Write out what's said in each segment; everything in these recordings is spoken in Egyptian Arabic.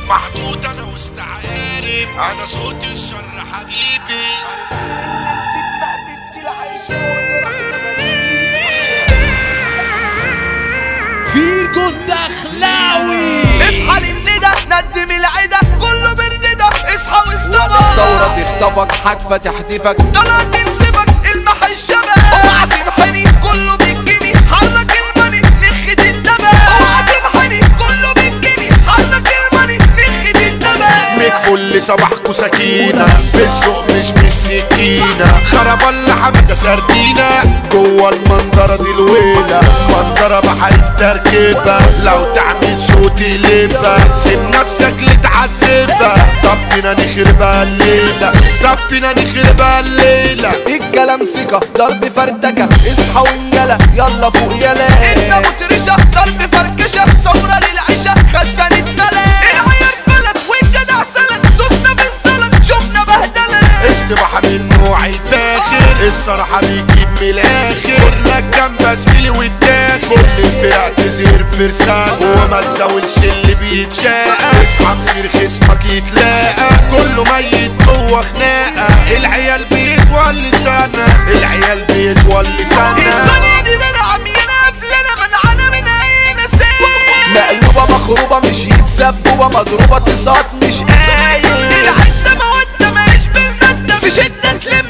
محطوط انا وسط عقارب انا صوت الشر حبيبي فيجو الدخلاوي اصحى للندى ندم العدا كله بالندى اصحى واصطبح ثورة تخطفك حتفة تحدفك طلعت تنسبك المح الشباب اوعى تنحني كله بالجني حرك الماني نخت الدباب اوعى تنحني كله بالجني حرك الماني نخت الدباب ميت فل صباحكو سكينة بالذوق مش بالسكينة خرب الله حمادة سردينة جوه المنظرة دي الويلة منظرة بحريف تركيبة لو تعمل شو تقلبها سيب نفسك لتعذبها طب بينا نخربها الليلة طب بينا نخربها الليلة الكلام ثقة ضرب فردكة اصحى وانجلى يلا فوق يلا انت مترشة ضرب فركشة ثورة للعيشة خزن التلات العيار فلت والجدع سلت دوسنا بالسلت شفنا بهدلة استباحة من نوع الفاخر الصراحة بيجيب من الآخر خد لك جنب زميلي واداخل كل الفرق تزهر فرسان وما تزاولش اللي بيتشاق اصحى مصير خصمك يتلاقى كله ميت جوه خناقة العيال بيتولي سنة العيال بيتولي سنة الدنيا دي انا عميانة قافلانة منعانة من اي نسيان مقلوبة مخروبة مش يتسبوبة مضروبة تصاد مش قايل العدة مودة ماهيش بالمادة في شدة تلم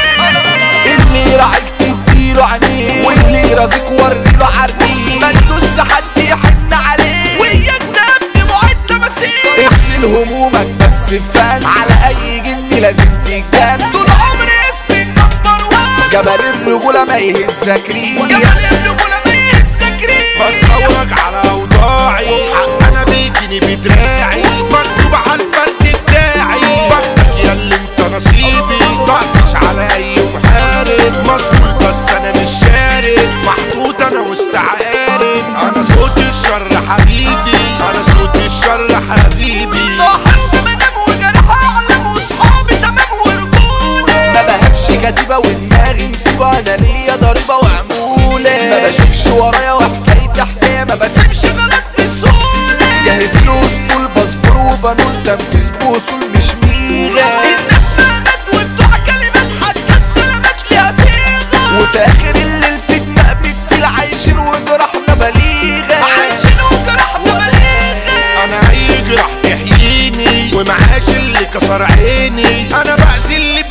غنيم اللي يراعيك تديله عينيه واللي يرازيك وريله عريه ما تدوس حد يحن عليه وياك تبني معدة مسيح اغسل همومك بس بفن على اي جن لازم تتجن طول عمري اسمي النمبر وان جبل الرجولة ما يهزك ريح جبل الرجولة ما يهزك بتصورك على اوضاعي حق انا بيجيني بدراعي مكتوب على الفرد بتاعي بختك يا اللي انت نصيبي ضعفش على اي محارب مسؤول بس انا مش شارب محطوط انا وسط عقارب انا صوت الشر حبيبي انا صوت الشر حبيبي صاحب منام وجرح اعلم وصحابي تمام ورجولة ما بهبش كتيبة ودماغي نسيبة انا ليا ضريبة وعمولة ما بشوفش ورايا وحكايتي حكاية ما بسيبش سيبش غلط بسهولة جاهز له اسطول بصبر وبنول تنفيذ بوصول مش ميغة الناس مامت وبتوع كلمات حتى السلامات ليها صيغة وفي اخر الليل في دماغ بتسيل عايشين وجرحنا بليغة عايشين وجرحنا بليغة انا اي جراح تحييني ومعاش اللي كسر عيني انا بأذي اللي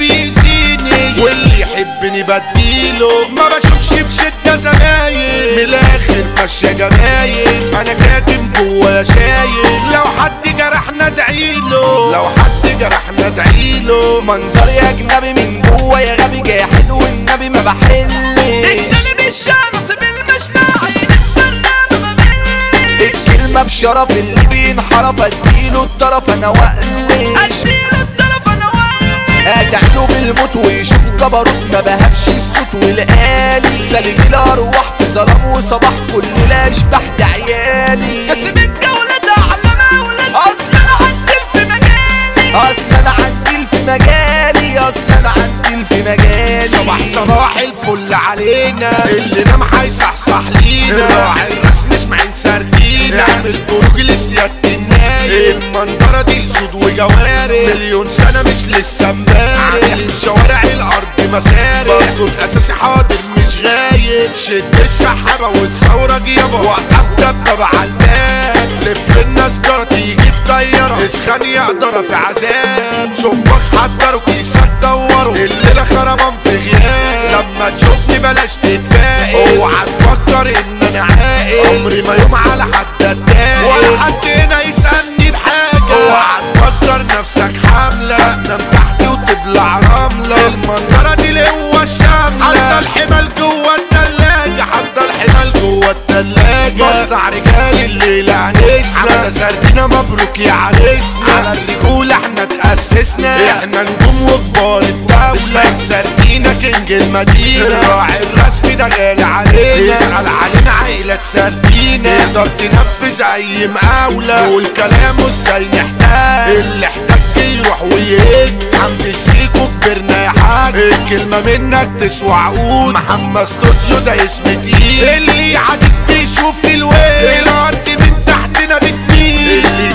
بيزيني واللي يحبني بديله ما بشوفش بشدة زمايل من الاخر ماشية جمايل انا كاتم جوايا شايل لو حد جرحنا ادعيله لو حد جرحنا ادعيله منظر يا اجنبي من جوه يا غبي جاحد والنبي ما بحلش الكلم الشانص بالمشنع عين البرنامج ما بلش الكلمة بشرف اللي بينحرف اديله الطرف انا واقلش اديله الطرف انا واقف ادعله بالموت ويشوف جبروت ما بهبش الصوت والآلي سالك الارواح في ظلام وصباح كل لا اشبح ده عيالي قسم الجولة ده على مولد اصل انا عدل في مجالي اصل انا عندي في مجالي اصل انا عندي في مجالي صباح صباح الفل علينا اللي نام هيصحصح لينا الراعي الرسم اسماعيل سردينا نعمل طرق لسيادة النايم المنظرة دي اسود وجواري مليون سنة مش لسه امبارح عاملين شوارع الارض مسارح برضه الاساسي حاضر مش غايب شد السحابة وتصورك يابا وقف دبدب على الباب لف الناس جرى تيجي في طيارة اسخن يقدر في عذاب شباك حضروا كيسك دوروا الليلة خربان في غياب لما تشوفني بلاش تتفائل اوعى تفكر ان انا عاقل عمري ما يوم على حد اتضايق ولا حد هنا يسألني بحاجة اوعى تفكر نفسك حاملة نام تحت وتبلع رملة المنظرة دي القوة الشاملة حتى الحمل جوه التلاجة حتى الحمل جوه التلاجة مصنع رجال الليلة عنسنا على سردينا مبروك يا عريسنا على الرجولة احنا تأسسنا احنا نجوم وكبار الدولة اسمك سردينا كينج المدينة الراعي الرسمي ده غالي علينا يسأل علينا عائلة سردينا تقدر تنفذ اي مقاولة قول كلامه ازاي نحتاج اللي احتاج يروح ويهج حمد السيكو كبرنا يا حاج الكلمة منك تسوى عقود محمد استوديو ده اسم تقيل اللي يعدي بيشوف الويل الارض من تحتنا بتميل اللي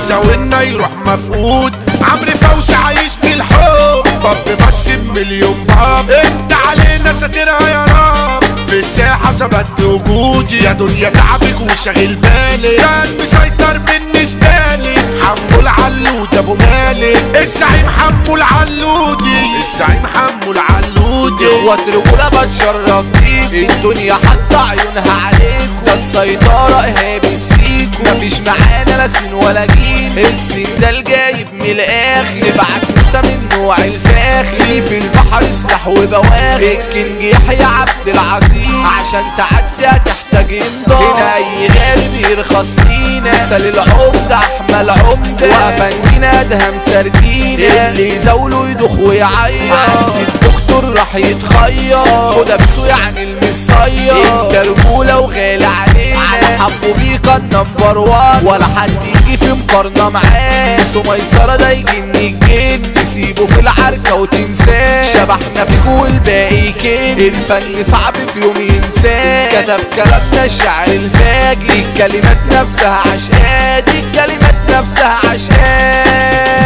يزاولنا يروح مفقود عمرو فوزي عايش بالحب باب بس مليون باب انت علينا ساترها يا رب في الساحة ثبت وجودي يا دنيا تعبك وشاغل بالي كان مسيطر بالنسبة لي حمو العلود ابو مالك الزعيم حمو العلودي الزعيم حمو العلودي اخوات رجولة بتشرف بيك الدنيا حتى عيونها عليك ده السيطرة ايهاب السيكو مفيش معانا لا سين ولا جيل السين ده الجايب من الاخر نبعت نسا من نوع الفاخر ليه في البحر سلاح وبواخر الكينج يحيى عبد العظيم عشان تعدي هتحتاج امضاء هنا اي غالب يرخص لينا مثل العمدة احمل عمدة وافندينا ادهم سردينة اللي يزاوله يدوخ ويعيط الدكتور راح يتخير خدها بسو يعني المصير انت رجولة وغالي علينا على حبه بيك النمبر وان ولا حد يجي في مقارنة معاه سو ميسرة ده يجن الجن تسيبه في العركة وتنساه شبحنا فيك والباقي كن الفن صعب في يوم ينساه كتب كلامنا الشعر الفاجر الكلمات نفسها عشقات الكلمات نفسها عشقات